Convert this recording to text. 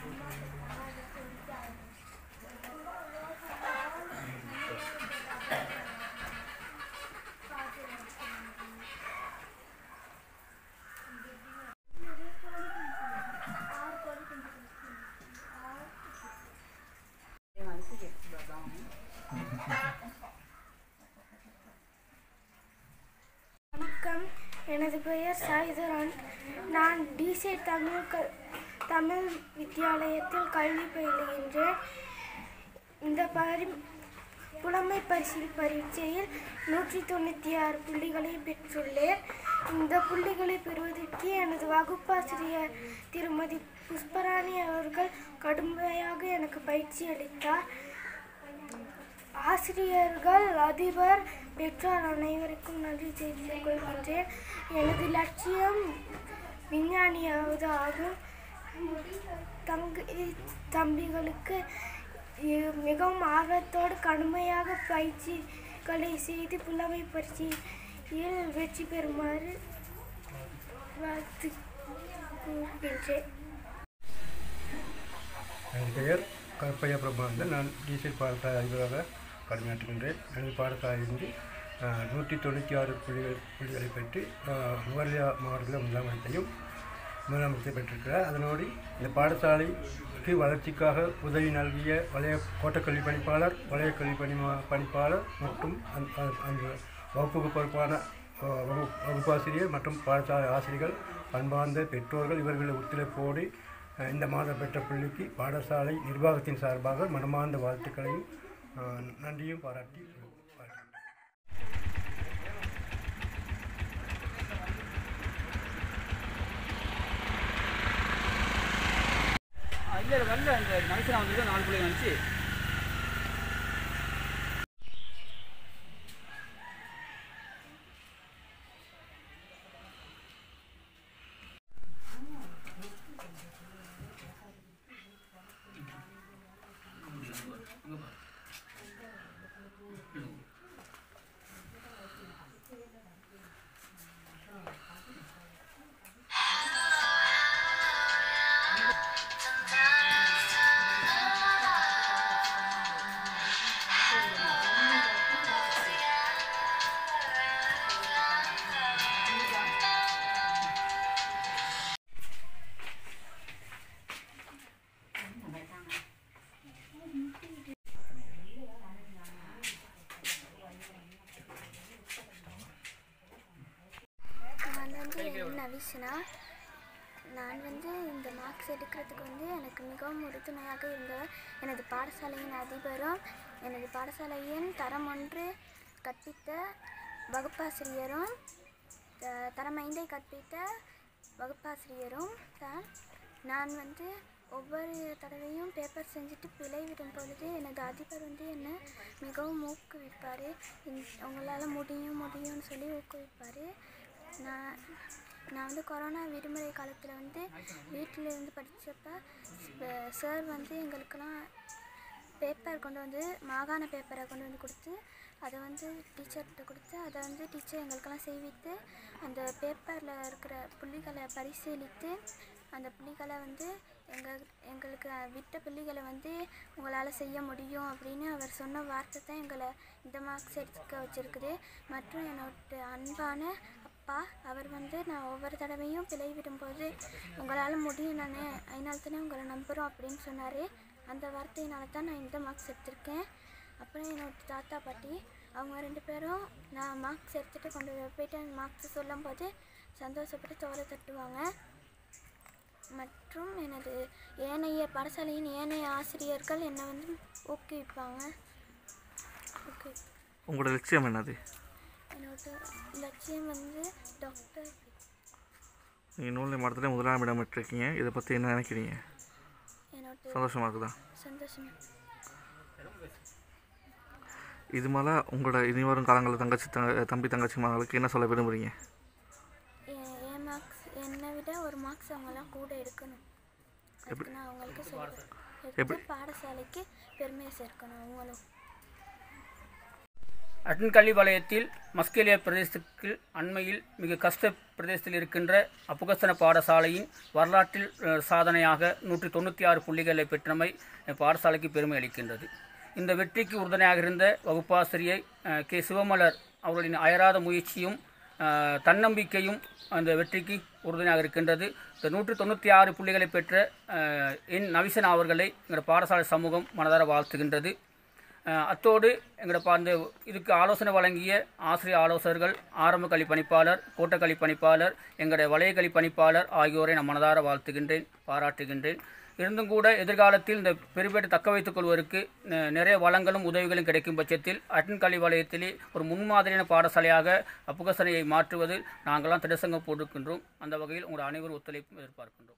வணக்கம் எனது பெயர் சாய்தரான் நான் டிசே தமிழ் க தமிழ் வித்தியாலயத்தில் கல்வி பயிலுகின்றேன் இந்த பரி புலமை பரிசில் பரீட்சையில் நூற்றி தொண்ணூற்றி ஆறு புள்ளிகளை பெற்றுள்ளேன் இந்த புள்ளிகளை பெறுவதற்கு எனது வகுப்பாசிரியர் திருமதி புஷ்பராணி அவர்கள் கடுமையாக எனக்கு பயிற்சி அளித்தார் ஆசிரியர்கள் அதிபர் பெற்றோர் அனைவருக்கும் நன்றி தெரிவித்துக் கொள்கின்றேன் எனது லட்சியம் விஞ்ஞானியாவது ஆகும் தங்க தம்பிகளுக்கு இ- மிகவும் ஆர்வத்தோடு கடுமையாக பயிற்சிகளை செய்து புலமை பரிட்சையில் வெற்றி பெறுமாறு வாழ்த்து கூறுகின்றேன் என் பெயர் கருப்பையா பிரபாந்தன் நான் டீசல் பாடசாலை அதிபராக கடமையாற்றுகின்றேன் எனது பாடசாலையிலிருந்து அஹ், நூற்றி தொண்ணூற்றி ஆறு புள்ளிகள் புள்ளிகளை பெற்று அஹ், நுவர்லியா மாவட்டத்தில் முதலமைச்சையும் முதலமைச்சர் பெற்றிருக்கிறார் அதனோடு இந்த பாடசாலைக்கு வளர்ச்சிக்காக உதவி நல்கிய வலய கோட்டக்கல்வி பணிப்பாளர் வலய கல்வி பணிமா பணிப்பாளர் மற்றும் அந்த அந்த- அந்த வகுப்புக்கு பொறுப்பான அஹ், வகு- வகுப்பாசிரியர் மற்றும் பாடசாலை ஆசிரியர்கள் பண்பார்ந்த பெற்றோர்கள் இவர்களை ஒத்துழைப்போடு அஹ், இந்த மாதம் பெற்ற பள்ளிக்கு பாடசாலை நிர்வாகத்தின் சார்பாக மனமார்ந்த வாழ்த்துக்களையும் அஹ், நன்றியும் பாராட்டி வாழ்த்துகிறேன். இல்லை வரல இந்த நரசினா வந்து நாலு பிள்ளைங்க வந்துச்சு நான் வந்து என் நவிசனா நான் வந்து இந்த மார்க்ஸ் எடுக்கிறதுக்கு வந்து எனக்கு மிகவும் உறுதுணையாக இருந்தவர் எனது பாடசாலையின் அதிபரும் எனது பாடசாலையின் தரம் ஒன்று கற்பித்த வகுப்பாசிரியரும் த- தரம் ஐந்தை கற்பித்த வகுப்பாசிரியரும் தான் நான் வந்து ஒவ்வொரு தடவையும் பேப்பர் செஞ்சுட்டு பிழை விடும் பொழுது எனது அதிபர் வந்து என்னை மிகவும் ஊக்குவிப்பார் உங்களால் முடியும் முடியும்னு சொல்லி ஊக்குவிப்பார் நான் நான் வந்து கொரோனா விடுமுறை காலத்தில் வந்து வீட்டில் இருந்து படித்தப்ப சார் வந்து எங்களுக்கெல்லாம் பேப்பர் கொண்டு வந்து மாகாண பேப்பரை கொண்டு வந்து கொடுத்து அதை வந்து டீச்சர்கிட்ட கொடுத்து அதை வந்து டீச்சர் எங்களுக்கெல்லாம் செய்வித்து அந்த பேப்பரில் இருக்கிற புள்ளிகளை பரிசீலித்து அந்த புள்ளிகளை வந்து எங்கள் எங்களுக்கு விட்ட புள்ளிகளை வந்து உங்களால் செய்ய முடியும் அப்படின்னு அவர் சொன்ன வார்த்தை தான் எங்களை இந்த மார்க்ஸ் எடுக்க வச்சுருக்குது மற்றும் என்னோட அன்பான அப்பா அவர் வந்து நான் ஒவ்வொரு தடவையும் பிழை விடும்போது உங்களால் முடியும் நானே அதனால தானே உங்களை நம்புகிறோம் அப்படின்னு சொன்னார் அந்த வார்த்தையினால தான் நான் இந்த மார்க்ஸ் எடுத்திருக்கேன் அப்புறம் என்னோட தாத்தா பாட்டி அவங்க ரெண்டு பேரும் நான் மார்க்ஸ் எடுத்துகிட்டு கொண்டு போயிட்டு அந்த மார்க்ஸ் சொல்லும்போது சந்தோஷப்பட்டு தோலை தட்டுவாங்க மற்றும் எனது ஏனைய பாடசாலையின் ஏனைய ஆசிரியர்கள் என்னை வந்து ஊக்குவிப்பாங்க ஊக்குவி உங்களோட லட்சியம் என்னது என்னோட லட்சியம் வந்து டாக்டர் நீங்கள் நூல்நிலை மாவட்டத்தில் முதலாம் இடம் பெற்றிருக்கீங்க இதை பற்றி என்ன நினைக்கிறீங்க என்னோட சந்தோஷமாக இருக்குதா சந்தோஷம் இது மேலே உங்களோட இனி வரும் காலங்களில் தங்கச்சி தங்க தம்பி தங்கச்சி மகளுக்கு என்ன சொல்ல விரும்புகிறீங்க என் என் மார்க்ஸ் என்னை விட ஒரு மார்க்ஸ் அவங்கெல்லாம் கூட எடுக்கணும் அதுக்கு நான் அவங்களுக்கு சொல்லுவேன் எடுத்து எப்படி? பாடசாலைக்கு பெருமையை சேர்க்கணும் அவங்களும் அட்டன்கல்வி வலயத்தில் மஸ்கேலியா பிரதேசத்துக்கு அண்மையில் மிக கஷ்ட பிரதேசத்தில் இருக்கின்ற அப்புகஸ்தன பாடசாலையின் வரலாற்றில் அஹ், சாதனையாக நூற்றி தொண்ணூற்றி ஆறு புள்ளிகளை பெற்றமை அஹ், பாடசாலைக்கு பெருமை அளிக்கின்றது இந்த வெற்றிக்கு உறுதுணையாக இருந்த வகுப்பாசிரியை அஹ், கே சிவமலர் அவர்களின் அயராத முயற்சியும் அஹ், தன்னம்பிக்கையும் அந்த வெற்றிக்கு உறுதுணையாக இருக்கின்றது இந்த நூற்றி தொண்ணூற்றி ஆறு புள்ளிகளை பெற்ற அஹ், என் நவிசன் அவர்களை எங்களோட பாடசாலை சமூகம் மனதார வாழ்த்துகின்றது அஹ், அத்தோடு எங்களோட பா- இந்த இதுக்கு ஆலோசனை வழங்கிய ஆசிரியர் ஆலோசகர்கள் ஆரம்ப கல்வி பணிப்பாளர் கோட்டக்கல்வி பணிப்பாளர் எங்களுடைய வலய கல்வி பணிப்பாளர் ஆகியோரை நான் மனதார வாழ்த்துகின்றேன் பாராட்டுகின்றேன் இருந்தும் கூட எதிர்காலத்தில் இந்த பெருபேட்டை தக்க வைத்துக் கொள்வதற்கு ந- நிறைய வளங்களும் உதவிகளும் கிடைக்கும் பட்சத்தில் அட்டன் கல்வி வலயத்திலே ஒரு முன்மாதிரியான பாடசாலையாக அப்புகசனையை மாற்றுவதில் நாங்களாம் திடசங்கம் போட்டிருக்கின்றோம் அந்த வகையில் உங்கள் அனைவரும் ஒத்துழைப்பும் எதிர்பார்க்கின்றோம்